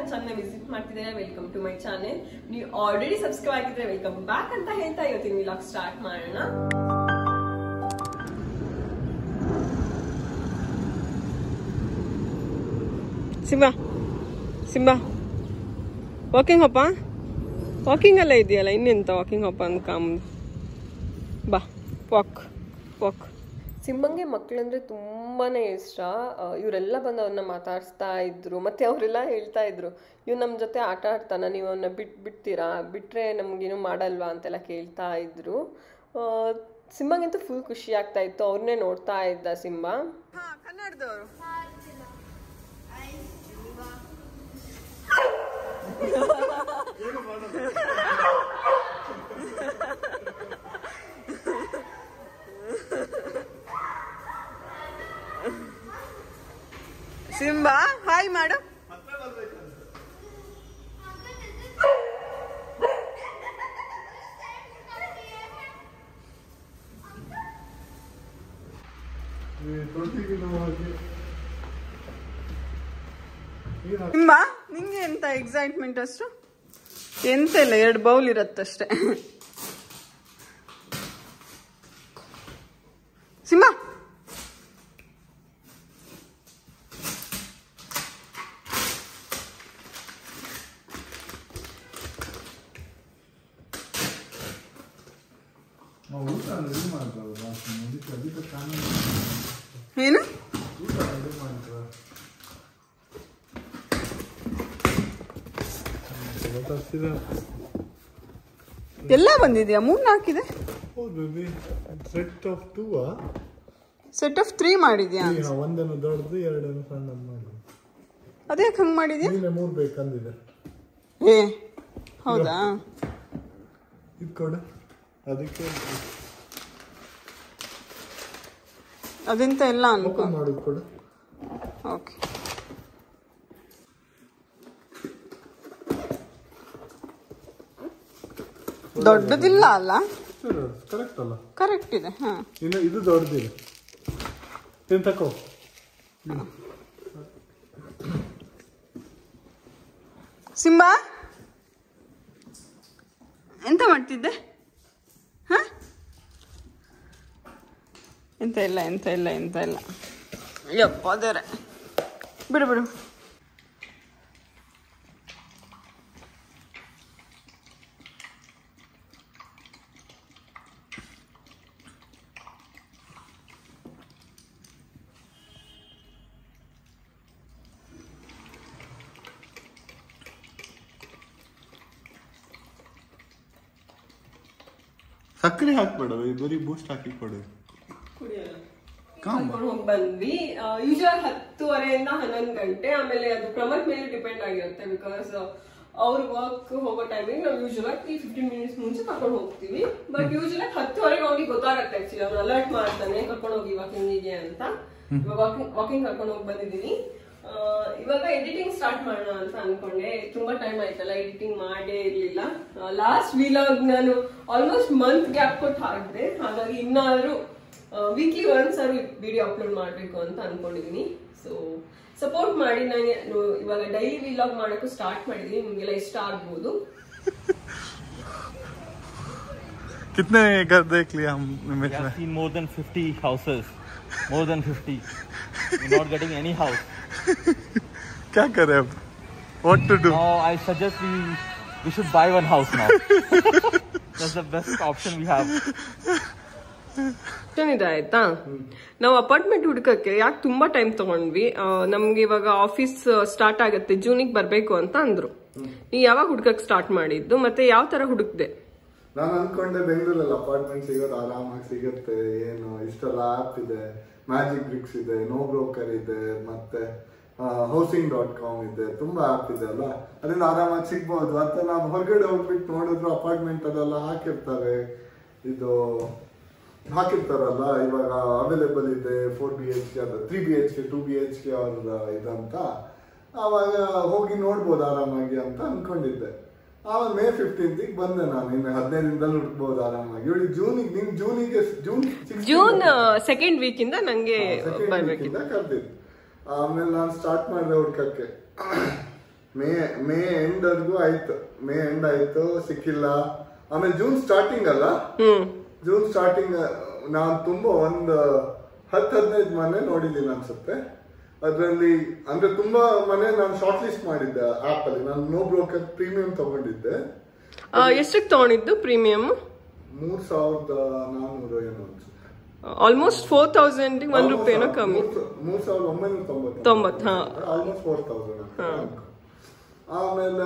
ನನ್ನ channel visit ಮಾಡ್ತಿದ್ದೀರಾ welcome to my channel ನೀವು ಆಲ್ರೆಡಿ ಸಬ್ಸ್ಕ್ರೈಬ್ ಆಗಿದ್ರೆ ವೆಲ್ಕಮ್ ಬ್ಯಾಕ್ ಅಂತ ಹೇಳ್ತಾ ಇವತ್ತಿನ ವಿಲಾಗ್ ಸ್ಟಾರ್ಟ್ ಮಾಡೋಣ ಸಿಂಬಾ ಸಿಂಬಾ ವಾಕಿಂಗ್ ಹೋಪ ವಾಕಿಂಗ್ ಎಲ್ಲ ಇದೆಯಲ್ಲ ಇನ್ನೆಂತ ವಾಕಿಂಗ್ ಹೋಪ ಅನ್ಕಂಬ ಬಾ ವಾಕ್ ವಾಕ್ ಸಿಂಹಂಗೆ ಮಕ್ಕಳಂದ್ರೆ ತುಂಬಾನೇ ಇಷ್ಟ ಆ, ಇವರೆಲ್ಲ ಬಂದು ಅವನ್ನ ಮಾತಾಡಿಸ್ತಾ ಇದ್ರು ಮತ್ತೆ ಅವರೆಲ್ಲ ಹೇಳ್ತಾ ಇದ್ರು ಇವ್ ನಮ್ಮ ಜೊತೆ ಆಟ ಆಡ್ತಾನ ನೀವು ಅವನ್ನ ಬಿಟ್ ಬಿಡ್ತೀರಾ ಬಿಟ್ರೆ ನಮ್ಗೇನು ಮಾಡಲ್ವಾ ಅಂತೆಲ್ಲ ಕೇಳ್ತಾ ಇದ್ರು ಆ, ಸಿಂಹಂಗಂತೂ ಫುಲ್ ಖುಷಿ ಆಗ್ತಾ ಇತ್ತು ಅವ್ರನ್ನೇ ನೋಡ್ತಾ ಇದ್ದ ಸಿಂಹ ಕನ್ನಡದವರು ಸಿಂಬಾ ಹಾಯ್ ಮಾಡು ಸಿಂಬಾ ನಿಂಗೆ ಎಂತ ಎಕ್ಸೈಟ್ಮೆಂಟ್ ಅಷ್ಟು ಎಂತ ಇಲ್ಲ ಎರಡು ಬೌಲ್ ಇರತ್ತಷ್ಟೇ ಸಿಂಬಾ ಊಟ ರೆಡಿ ಮಾಡ್ತಾರಲ್ಲ ಅದಕ್ಕೆ ಅದಕ್ಕೆ ಚಾನಲ್ ಏನು ಊಟ ರೆಡಿ ಮಾಡ್ತಾರ ಗೊತ್ತಾಗ್ತಿದೆ ಎಲ್ಲ ಬಂದಿದ್ಯಾ ಮೂರ್ ನಾಲ್ಕಿದೆ ಹೌದು set of two set of three ಮಾಡಿದ್ಯಾ ಒಂದನ್ನು ದೊಡ್ಡದು ಎರಡನ್ನು ಸಣ್ಣದು ಮಾಡಿ ಅದೇ ಹಂಗ್ ಮಾಡಿದ್ಯಾ ನೀನೆ ಮೂರು ಬೇಕಂದಿದೆ ಏ ಹೌದಾ ಇದು ಕೊಡು ಅದಕ್ಕೆ ಅದೆಂತ ಎಲ್ಲ ಅನ್ಕೊ ಓಪನ್ ಮಾಡೋದು ಕೊಡು ಓಕೆ ದೊಡ್ಡದಿಲ್ಲ ಅಲ್ಲ ಕರೆಕ್ಟ್ ಅಲ್ಲ ಕರೆಕ್ಟ್ ಇದೆ ಹಾ ಇನ್ನು ಇದು ದೊಡ್ಡದಿದೆ ತಿನ್ ತಕೋ ಸಿಂಬಾ ಎಂತ ಮಾಡ್ತಿದ್ದೆ ಹ ಎಂತ ಇಲ್ಲ ಎಂತ ಇಲ್ಲ ಎಂತ ಇಲ್ಲ ಯಪ್ಪ ದೇವ್ರೆ ಬಿಡು ಬಿಡು ಸಕ್ಕರೆ ಹಾಕ್ಬೇಡ ಬರೀ ಬೂಸ್ಟ್ ಹಾಕಿ ಕೊಡು ಕರ್ಕೊಂಡು ಹೋಗಿ ಬಂದ್ವಿ ಯೂಶುವಲ್ ಹತ್ತುವರೆಯಿಂದ ಹನ್ನೊಂದು ಗಂಟೆ ಆಮೇಲೆ ಅದು ಪ್ರಮೋಟ್ ಮೇಲೆ ಡಿಪೆಂಡ್ ಆಗಿರುತ್ತೆ ಬಿಕಾಸ್ ಅವ್ರ ವರ್ಕ್ ಹೋಗೋ ಟೈಮಿಂಗ್ ನಾವು ಯೂಶುವಲ್ ಆಗಿ ಫಿಫ್ಟೀನ್ ಮಿನಿಟ್ಸ್ ಮುಂಚೆ ಕರ್ಕೊಂಡು ಹೋಗ್ತೀವಿ ಬಟ್ ಯೂಶುವಲ್ ಆಗಿ ಹತ್ತುವರೆಗೆ ಅವ್ನಿಗೆ ಗೊತ್ತಾಗತ್ತೆ ಆಕ್ಚುಲಿ ಅವ್ನು ಅಲರ್ಟ್ ಮಾಡ್ತಾನೆ ಕರ್ಕೊಂಡು ಹೋಗಿ ವಾಕಿಂಗಿಗೆ ಅಂತ ಇವಾಗ ವಾಕಿಂಗ್ ವಾಕಿಂಗ್ ಕರ್ಕೊಂಡು ಹೋಗಿ ಬಂದಿದ್ದೀನಿ ಆ, ಇವಾಗ ಎಡಿಟಿಂಗ್ ಸ್ಟಾರ್ಟ್ ಮಾಡೋಣ ಅಂತ ಅನ್ಕೊಂಡೆ ತುಂಬಾ ಟೈಮ್ ಆಯ್ತಲ್ಲ ಎಡಿಟಿಂಗ್ ಮಾಡೇ ಇರ್ಲಿಲ್ಲ ಲಾಸ್ಟ್ ವಿಲಾಗ್ ನಾನು ಆಲ್ಮೋಸ್ಟ್ ಮಂತ್ ಗ್ಯಾಪ್ ಕೊಟ್ಟು ಹಾಕಿದೆ ಹಾಗಾಗಿ ಇನ್ನಾದ್ರೂ ವೀಕ್ಲಿ ಒನ್ಸ್ ಆದ್ರೂ ವಿಡಿಯೋ ಅಪ್ಲೋಡ್ ಮಾಡಬೇಕು ಅಂತ ಅನ್ಕೊಂಡಿದೀನಿ ಸೊ ಸಪೋರ್ಟ್ ಮಾಡಿ ನಾನು ಇವಾಗ ಡೈಲಿ ವಿಲಾಗ್ ಮಾಡೋಕ್ಕೂ ಸ್ಟಾರ್ಟ್ ಮಾಡಿದೀನಿ ನಿಮ್ಗೆಲ್ಲ ಇಷ್ಟ ಆಗ್ಬೋದು कितने घर देख लिया हम We have seen more than 50 houses. More than 50. We're not getting any house. क्या करें अब what to do Now I suggest we we should buy one house now. That's the best option we have. ಇದೆ ಆಯ್ತಾ ನಾವು apartment ಹುಡುಕಕ್ಕೆ ಯಾಕೆ ತುಂಬಾ time ತಗೊಂಡ್ವಿ ಆ, ನಮ್ಗೆ ಇವಾಗ ಆಫೀಸ್ ಸ್ಟಾರ್ಟ್ ಆಗತ್ತೆ ಜೂನಿಗೆ ಬರ್ಬೇಕು ಅಂತ ಅಂದ್ರು ನೀ ಯಾವಾಗ ಹುಡುಕಕ್ ಸ್ಟಾರ್ಟ್ ಮಾಡಿದ್ದು ಮತ್ತೆ ಯಾವ ತರ ಹುಡುಕ್ದೆ ನಾನು ಅನ್ಕೊಂಡೆ ಬೆಂಗಳೂರಲ್ಲಿ ಅಪಾರ್ಟ್ಮೆಂಟ್ ಸಿಗೋದು ಆರಾಮಾಗಿ ಸಿಗುತ್ತೆ ಏನು ಇಷ್ಟೆಲ್ಲ ಆಪ್ ಇದೆ ಮ್ಯಾಜಿಕ್ ಬ್ರಿಕ್ಸ್ ಇದೆ ನೋ ಬ್ರೋಕರ್ ಇದೆ ಮತ್ತೆ ಹೌಸಿಂಗ್ ಡಾಟ್ ಕಾಮ್ ಇದೆ ತುಂಬಾ ಆಪ್ ಇದೆ ಅಲ್ಲ ಅದರಿಂದ ಆರಾಮಾಗಿ ಸಿಗ್ಬೋದು ಅಂತ ನಾವು ಹೊರಗಡೆ ಹೋಗ್ಬಿಟ್ಟು ನೋಡಿದ್ರು ಅಪಾರ್ಟ್ಮೆಂಟ್ ಅದೆಲ್ಲ ಹಾಕಿರ್ತಾರೆ ಇದು ಹಾಕಿರ್ತಾರಲ್ಲ ಇವಾಗ ಅವೈಲೇಬಲ್ ಇದೆ ಫೋರ್ ಬಿ ಎಚ್ ಕೆ ಅದು three B H K two B H K ಅವ್ರ ಇದಂತ ಆವಾಗ ಹೋಗಿ ನೋಡ್ಬೋದು ಆರಾಮಾಗಿ ಅಂತ ಅನ್ಕೊಂಡಿದ್ದೆ ಆವಾಗ ಮೇ ಫಿಫ್ಟೀನ್ತಿಗೆ ಬಂದೆ ನಾನು ಇನ್ನು ಹದಿನೈದು ದಿನದಲ್ಲಿ ಹುಡುಕ್ಬೋದು ಆರಾಮಾಗಿ ಇವಳು ಜೂನಿಗೆ ನಿಮ್ ಜೂನಿಗೆ ಜೂನ್ 16 ಜೂನ್ ಸೆಕೆಂಡ್ ವೀಕ್ ಇಂದ ನಂಗೆ Second ಬರ್ಬೇಕಿತ್ತು week ಇಂದ ಕರ್ದಿದ್ದು ಆಮೇಲೆ ನಾನು ಸ್ಟಾರ್ಟ್ ಮಾಡಿದೆ ಹುಡ್ಕಕ್ಕೆ ಮೇ ಮೇ ಎಂಡ್ವರೆಗೂ ಆಯ್ತು ಮೇ ಎಂಡ್ ಆಯ್ತು ಸಿಕ್ಕಿಲ್ಲ ಆಮೇಲೆ ಜೂನ್ ಸ್ಟಾರ್ಟಿಂಗ್ ಅಲ್ಲ ಹ್ಮ್ ಜೂನ್ ಸ್ಟಾರ್ಟಿಂಗ್ ನಾನು ತುಂಬಾ ಒಂದು ಹತ್ತು ಹದಿನೈದು ಮನೆ ನೋಡಿದ್ದೀನಿ ಅನ್ಸುತ್ತೆ ಅದರಲ್ಲಿ ಅಂದ್ರೆ ತುಂಬಾ ಮನೆ ನಾನು ಶಾರ್ಟ್ ಲಿಸ್ಟ್ ಮಾಡಿದ್ದೆ ಆಪ್ ಅಲ್ಲಿ ನಾನು ನೋ ಬ್ರೋಕರ್ ಪ್ರೀಮಿಯಂ ತಗೊಂಡಿದ್ದೆ ಎಷ್ಟಕ್ಕೆ ತಗೊಂಡಿದ್ದು ಪ್ರೀಮಿಯಮ್ ಮೂರ್ ಸಾವಿರದ ನಾನ್ನೂರು ಏನೋ ಅನ್ಸುತ್ತೆ ಆಲ್ಮೋಸ್ಟ್ ಫೋರ್ ತೌಸಂಡ್ ಒಂದ್ ರೂಪಾಯಿನೋ ಕಮ್ಮಿ ಮೂರ್- ಮೂರ್ ಸಾವಿರದ ಒಂಬೈನೂರ ತೊಂಬತ್ತು ತೊಂಬತ್ತು, ಹಾ. ಆಲ್ಮೋಸ್ಟ್ ಫೋರ್ ತೌಸಂಡ್ ಆಮೇಲೆ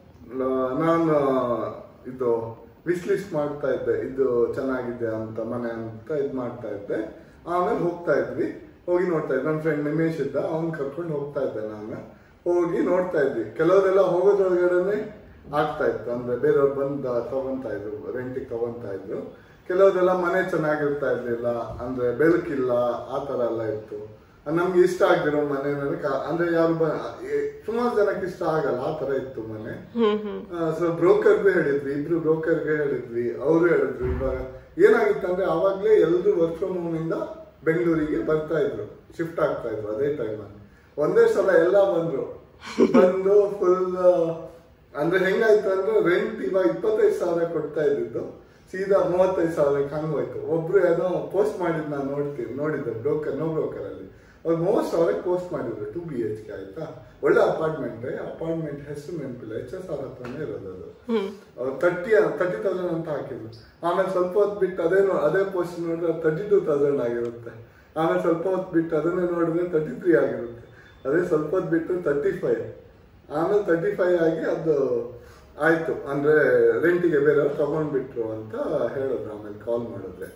ನ- ನಾನು ಇದು ವಿಶ್ ಲಿಸ್ಟ್ ಮಾಡ್ತಾ ಇದ್ದೆ ಇದು ಚೆನ್ನಾಗಿದೆ ಅಂತ ಮನೆ ಅಂತ ಇದ್ ಮಾಡ್ತಾ ಇದ್ದೆ ಆಮೇಲೆ ಹೋಗ್ತಾ ಇದ್ವಿ ಹೋಗಿ ನೋಡ್ತಾ ಇದ್ದೆ ನನ್ನ ಫ್ರೆಂಡ್ ನಿಮೇಶ್ ಇದ್ದ ಅವ್ನ್ ಕರ್ಕೊಂಡು ಹೋಗ್ತಾ ಇದ್ದೆ ನಾನು ಹೋಗಿ ನೋಡ್ತಾ ಇದ್ವಿ ಕೆಲವರೆಲ್ಲ ಹೋಗೋದ್ರೊಳಗಡೆನೆ ಆಗ್ತಾ ಇತ್ತು ಅಂದ್ರೆ ಬೇರೆಯವ್ರು ಬಂದು ತಗೊಂತಾ ಇದ್ರು ರೆಂಟಿಗೆ ತಗೊಂತಾ ಇದ್ರು ಕೆಲವ್ರೆಲ್ಲ ಮನೆ ಚೆನ್ನಾಗಿರ್ತಾ ಇರ್ಲಿಲ್ಲ ಅಂದ್ರೆ ಬೆಳಕಿಲ್ಲ ಆ ತರ ಎಲ್ಲ ಇತ್ತು ನಮ್ಗೆ ಇಷ್ಟ ಆಗ್ದಿರೋ ಮನೆ ನನಗೆ ಕಾ- ಅಂದ್ರೆ ಯಾರು ಬ- ಏ- ಸುಮಾರು ಜನಕ್ಕೆ ಇಷ್ಟ ಆಗಲ್ಲ ಆ ತರ ಇತ್ತು ಮನೆ ಸೊ ಬ್ರೋಕರ್ಗೂ ಹೇಳಿದ್ವಿ ಇಬ್ರು ಬ್ರೋಕರ್ಗೆ ಹೇಳಿದ್ವಿ ಅವರು ಹೇಳಿದ್ರು ಇವಾಗ ಏನಾಗಿತ್ತು ಅಂದ್ರೆ ಅವಾಗ್ಲೇ ಎಲ್ರು ವರ್ಕ್ ಫ್ರಮ್ ಹೋಮ್ ಇಂದ ಬೆಂಗಳೂರಿಗೆ ಬರ್ತಾ ಇದ್ರು ಶಿಫ್ಟ್ ಆಗ್ತಾ ಇದ್ರು ಅದೇ ಟೈಮ್ ಅಲ್ಲಿ ಒಂದೇ ಸಲ ಎಲ್ಲ ಬಂದ್ರು ಬಂದು ಫುಲ್ ಅಂದ್ರೆ ಹೆಂಗಾಯ್ತು ಅಂದ್ರೆ ರೆಂಟ್ ಇವಾಗ ಇಪ್ಪತ್ತೈದು ಸಾವಿರ ಕೊಡ್ತಾ ಇದ್ದಿದ್ದು ಸೀದಾ ಮೂವತ್ತೈದು ಸಾವಿರಕ್ಕೆ ಹಂಗೋಯ್ತು ಒಬ್ರು ಏನೋ ಪೋಸ್ಟ್ ಮಾಡಿದ್ ನಾನು ನೋಡ್ತೀನಿ ನೋಡಿದ್ದೆ ಬ್ರೋಕರ್ ನೋ ಬ್ರೋಕರ್ ಅಲ್ಲಿ ಅವ್ರು ಮೂವತ್ತು ಸಾವಿರಕ್ಕೆ ಪೋಸ್ಟ್ ಮಾಡಿದ್ರು ಟು ಬಿ ಎಚ್ ಕೆ ಆಯ್ತಾ ಒಳ್ಳೆ ಅಪಾರ್ಟ್ಮೆಂಟ್ ಅಪಾರ್ಟ್ಮೆಂಟ್ ಹೆಸರು ನೆನಪಿಲ್ಲ ಎಚ್ ಎಸ್ ಆರ್ ಹತ್ರನೇ ಇರೋದು ಅದು ತರ್ಟಿ ತರ್ಟಿ ತೌಸಂಡ್ ಅಂತ ಹಾಕಿದ್ರು ಆಮೇಲೆ ಸ್ವಲ್ಪ ಹೊತ್ತು ಬಿಟ್ಟು ಅದೇ ನೋ- ಅದೇ ಪೋಸ್ಟ್ ನೋಡಿದ್ರೆ ತರ್ಟಿ ಟೂ ತೌಸಂಡ್ ಆಗಿರುತ್ತೆ ಆಮೇಲೆ ಸ್ವಲ್ಪ ಹೊತ್ತು ಬಿಟ್ಟು ಅದನ್ನೇ ನೋಡಿದ್ರೆ ತರ್ಟಿ ತ್ರೀ ಆಗಿರುತ್ತೆ ಅದೇ ಸ್ವಲ್ಪ ಹೊತ್ತು ಬಿಟ್ಟು ತರ್ಟಿ ಫೈವ್ ಆಮೇಲೆ ತರ್ಟಿ ಫೈವ್ ಆಗಿ ಅದು ಆಯ್ತು ಅಂದ್ರೆ ರೆಂಟಿಗೆ ಬೇರೆಯವ್ರು ತಗೊಂಡ್ಬಿಟ್ರು ಅಂತ ಹೇಳಿದ್ರು ಆಮೇಲೆ ಕಾಲ್ ಮಾಡಿದ್ರೆ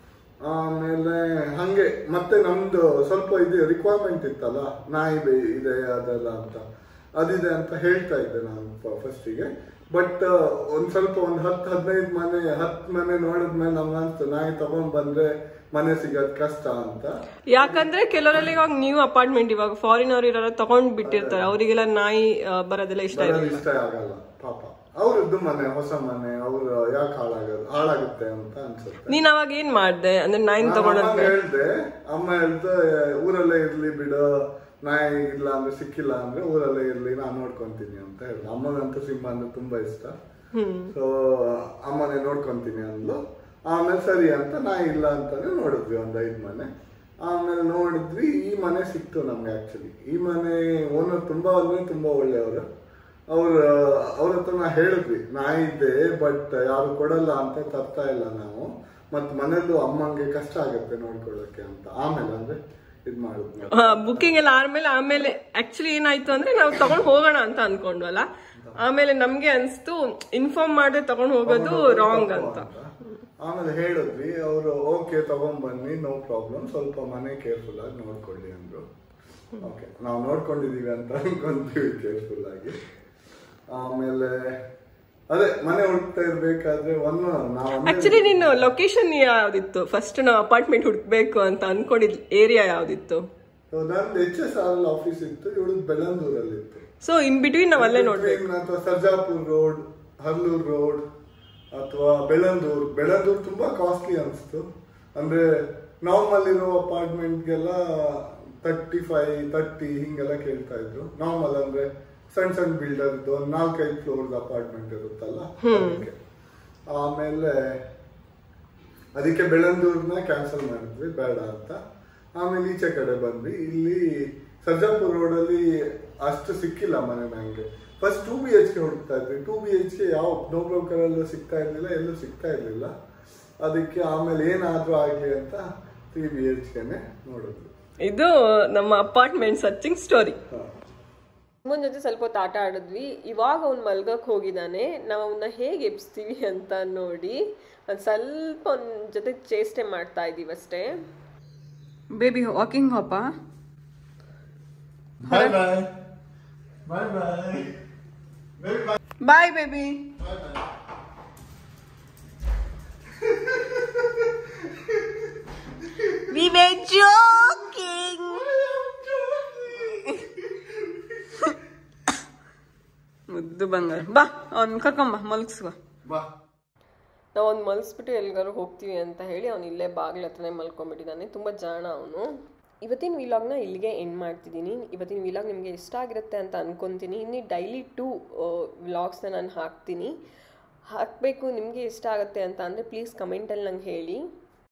ಆಮೇಲೆ ಹಂಗೆ ಮತ್ತೆ ನಮ್ದು ಸ್ವಲ್ಪ ಇದು ರಿಕ್ವೈರ್ಮೆಂಟ್ ಇತ್ತಲ್ಲ ನಾಯಿ ಬೇ ಇದೆ ಅದೆಲ್ಲ ಅಂತ ಅದಿದೆ ಅಂತ ಹೇಳ್ತಾ ಇದ್ದೆ ನಾನು ಫಸ್ಟಿಗೆ ಬಟ್ ಒಂದ್ ಸ್ವಲ್ಪ ಒಂದ್ ಹತ್ತು ಹದಿನೈದು ಮನೆ ಹತ್ತು ಮನೆ ನೋಡಿದ್ಮೇಲೆ ನಮ್ಗೆ ಅನ್ಸ್ತು ನಾಯಿ ತಗೊಂಡ್ ಬಂದ್ರೆ ಮನೆ ಸಿಗೋದ್ ಕಷ್ಟ ಅಂತ ಯಾಕಂದ್ರೆ ಕೆಲವರೆಲ್ಲ ಇವಾಗ ನ್ಯೂ ಅಪಾರ್ಟ್ಮೆಂಟ್ ಇವಾಗ ಫಾರಿನ್ ಅವ್ರು ಇರೋ ತಗೊಂಡ್ ಬಿಟ್ಟಿರ್ತಾರೆ ಅವರಿಗೆಲ್ಲ ನಾಯಿ ಆ, ಬರೋದೆಲ್ಲ ಇಷ್ಟ ಬರೋದು ಇರಲ್ಲ ಇಷ್ಟ ಆಗಲ್ಲ ಪಾಪ ಅವ್ರದ್ದು ಮನೆ ಹೊಸ ಮನೆ ಅವ್ರು ಯಾಕೆ ಹಾಳಾಗೋದು ಹಾಳಾಗುತ್ತೆ ಅಂತ ಅನ್ಸುತ್ತೆ ನೀನ್ ಅವಾಗ ಏನ್ ಮಾಡ್ದೆ ಅಂದ್ರೆ ನಾಯಿನ್ ತಗೊಂಡ್ ಹೇಳ್ದೆ ಅಮ್ಮ ಹೇಳ್ದೆ ಊರಲ್ಲೇ ಇರ್ಲಿ ಬಿಡು ನಾಯಿ ಇಲ್ಲ ಅಂದ್ರೆ ಸಿಕ್ಕಿಲ್ಲ ಅಂದ್ರೆ ಊರಲ್ಲೇ ಇರ್ಲಿ ನಾನ್ ನೋಡ್ಕೊಂತೀನಿ ಅಂತ ಹೇಳ್ದೆ ಅಮ್ಮಗಂತೂ ಸಿಂಹ ಅಂದ್ರೆ ತುಂಬಾ ಇಷ್ಟ ಸೊ ಅಮ್ಮನೇ ನೋಡ್ಕೊಂತೀನಿ ಅಂದ್ಲು ಆಮೇಲೆ ಸರಿ ಅಂತ ನಾಯಿ ಇಲ್ಲ ಅಂತಾನೆ ನೋಡಿದ್ವಿ ಒಂದ್ ಐದ್ ಮನೆ ಆಮೇಲೆ ನೋಡಿದ್ವಿ ಈ ಮನೆ ಸಿಕ್ತು ನಮ್ಗೆ ಆಕ್ಚುಲಿ ಈ ಮನೆ ಓನರ್ ತುಂಬಾ ಅಂದ್ರೆ ತುಂಬಾ ಒಳ್ಳೆಯವರು ಅವ್ರ ಅವ್ರ ಹತ್ರ ನಾ ಹೇಳಿದ್ವಿ ನಾಯಿ ಇದೆ ಬಟ್ ಯಾರು ಕೊಡಲ್ಲ ಅಂತ ತರ್ತಾ ಇಲ್ಲ ನಾವು ಮತ್ ಮನೇಲೂ ಅಮ್ಮಂಗೆ ಕಷ್ಟ ಆಗತ್ತೆ ನೋಡ್ಕೊಳ್ಳಕ್ಕೆ ಅಂತ ಆಮೇಲೆ ಅಂದ್ರೆ ಇದ್ ಮಾಡಿದ್ವಿ ಬುಕಿಂಗ್ ಎಲ್ಲ ಆದ್ಮೇಲೆ ಆಮೇಲೆ ಆಕ್ಚುಲಿ ಏನಾಯ್ತು ಅಂದ್ರೆ ನಾವು ತಗೊಂಡ್ ಹೋಗೋಣ ಅಂತ ಅನ್ಕೊಂಡ್ವಲ್ಲ ಆಮೇಲೆ ನಮ್ಗೆ ಅನ್ಸ್ತು ಇನ್ಫಾರ್ಮ್ ಮಾಡದೆ ತಗೊಂಡ್ ಹೋಗೋದು ರಾಂಗ್ ಅಂತ ಆಮೇಲೆ ಹೇಳಿದ್ವಿ ಅವರು ಓಕೆ ತಗೊಂಡ್ ಬನ್ನಿ ನೋ ಪ್ರಾಬ್ಲಮ್ ಸ್ವಲ್ಪ ಮನೆ ಕೇರ್ಫುಲ್ ಆಗಿ ನೋಡ್ಕೊಳ್ಳಿ ಅಂದ್ರು ಓಕೆ ನಾವು ನೋಡ್ಕೊಂಡಿದೀವಿ ಅಂತ ಅನ್ಕೊಂತೀವಿ ಕೇರ್ಫುಲ್ ಆಗಿ ಆಮೇಲೆ ಅದೇ ಮನೆ ಹುಡುಕ್ತಾ ಇರ್ಬೇಕಾದ್ರೆ ಒಂದು ನಾವು ಆಕ್ಚುಲಿ ನೀನು ಲೊಕೇಶನ್ ಯಾವ್ದಿತ್ತು ಫಸ್ಟ್ ನಾವು ಅಪಾರ್ಟ್ಮೆಂಟ್ ಹುಡ್ಕ್ಬೇಕು ಅಂತ ಅನ್ಕೊಂಡಿದ್ ಏರಿಯಾ ಯಾವ್ದಿತ್ತು ನಂದು H S R L office ಇತ್ತು ಇವಳದ್ ಬೆಳಂದೂರಲ್ಲಿ ಇತ್ತು ಸೊ ಇನ್ ಬಿಟ್ವೀನ್ ನಾವ್ ಅಲ್ಲೇ ನೋಡ್ಬೇಕು ಟ್ರೈನ್ ಅಥವಾ ಸರ್ಜಾಪುರ್ ರೋಡ್ ಹರ್ಲೂರ್ ರೋಡ್ ಅಥವಾ ಬೆಳಂದೂರ್ ಬೆಳಂದೂರ್ ತುಂಬಾ ಕಾಸ್ಟ್ಲಿ ಅನಿಸ್ತು ಅಂದ್ರೆ ನಾರ್ಮಲ್ ಇರೋ ಅಪಾರ್ಟ್ಮೆಂಟ್ಗೆಲ್ಲ ತರ್ಟಿ ಫೈವ್ ತರ್ಟಿ ಹಿಂಗೆಲ್ಲ ಕೇಳ್ತಾ ಇದ್ರು ನಾರ್ಮಲ್ ಅಂದ್ರೆ ಸಣ್ಣ ಸಣ್ಣ ಬಿಲ್ಡರ್ ಇದ್ದು ಒಂದ್ ನಾಲ್ಕೈದು ಫ್ಲೋರ್ ಅಪಾರ್ಟ್ಮೆಂಟ್ ಇರುತ್ತಲ್ಲ ಅದಕ್ಕೆ ಆಮೇಲೆ ಅದಕ್ಕೆ ಬೆಳಂದೂರ್ನ ಕ್ಯಾನ್ಸಲ್ ಮಾಡಿದ್ವಿ ಬೇಡ ಅಂತ ಆಮೇಲೆ ಈಚೆ ಕಡೆ ಬಂದ್ವಿ ಇಲ್ಲಿ ಸರ್ಜಾಪುರ್ ರೋಡಲ್ಲಿ ಅಷ್ಟು ಸಿಕ್ಕಿಲ್ಲ ಮನೆ ನಂಗೆ first two B H K ಹುಡುಕ್ತಾ ಇದ್ವಿ ಟೂ ಬಿ ಎಚ್ ಕೆ ಯಾವ ನೋ ಬ್ರೋಕರ್ ಅಲ್ಲೂ ಸಿಗ್ತಾ ಇರ್ಲಿಲ್ಲ ಎಲ್ಲೂ ಸಿಗ್ತಾ ಇರ್ಲಿಲ್ಲ ಅದಕ್ಕೆ ಆಮೇಲೆ ಏನಾದ್ರೂ ಆಗ್ಲಿ ಅಂತ ತ್ರೀ ಬಿ ಎಚ್ ಕೆನೆ ನೋಡಿದ್ವಿ ಇದು ನಮ್ಮ ಅಪಾರ್ಟ್ಮೆಂಟ್ ಸರ್ಚಿಂಗ್ ಸ್ಟೋರಿ ಹಾ. ಅಮ್ಮನ ಜೊತೆ ಸ್ವಲ್ಪ ಹೊತ್ತು ಆಟ ಆಡಿದ್ವಿ ಇವಾಗ ಅವ್ನು ಮಲ್ಗಕ್ಕೆ ಹೋಗಿದ್ದಾನೆ ನಾವು ಅವನ್ನ ಹೇಗೆ ಎಬ್ಸ್ತೀವಿ ಅಂತ ನೋಡಿ ಒಂದು ಸ್ವಲ್ಪ ಅವನ ಜೊತೆ ಚೇಷ್ಟೆ ಮಾಡ್ತಾ ಇದೀವಿ ಅಷ್ಟೇ ಬೇಬಿ ವಾಕಿಂಗ್ ಹೋಪ bye bye bye bye bye baby We were joking. ಮುದ್ದು ಬಂಗಾರ ಬಾ ಅವ್ನ ಕರ್ಕೊಂಬ ಮಲ್ಗಿಸ್ಕೊ ಬಾ ನಾವು ಅವ್ನು ಮಲ್ಸ್ಬಿಟ್ಟು ಎಲ್ಲಿಗಾರು ಹೋಗ್ತೀವಿ ಅಂತ ಹೇಳಿ ಅವ್ನು ಇಲ್ಲೇ ಬಾಗ್ಲ ಹತ್ರನೇ ಮಲ್ಕೊಂಡ್ಬಿಟ್ಟಿದ್ದಾನೆ ತುಂಬ ಜಾಣ ಅವನು ಇವತ್ತಿನ ವಿಲಾಗ್ನ ಇಲ್ಲಿಗೆ ಎಂಡ್ ಮಾಡ್ತಿದ್ದೀನಿ ಇವತ್ತಿನ ವಿಲಾಗ್ ನಿಮಗೆ ಇಷ್ಟ ಆಗಿರುತ್ತೆ ಅಂತ ಅನ್ಕೊತೀನಿ ಇನ್ನು ಡೈಲಿ ಟೂ ವ್ಲಾಗ್ಸ್ನ ನಾನು ಹಾಕ್ತೀನಿ ಹಾಕಬೇಕು ನಿಮಗೆ ಇಷ್ಟ ಆಗುತ್ತೆ ಅಂತ ಅಂದರೆ ಪ್ಲೀಸ್ ಕಮೆಂಟಲ್ಲಿ ನಂಗೆ ಹೇಳಿ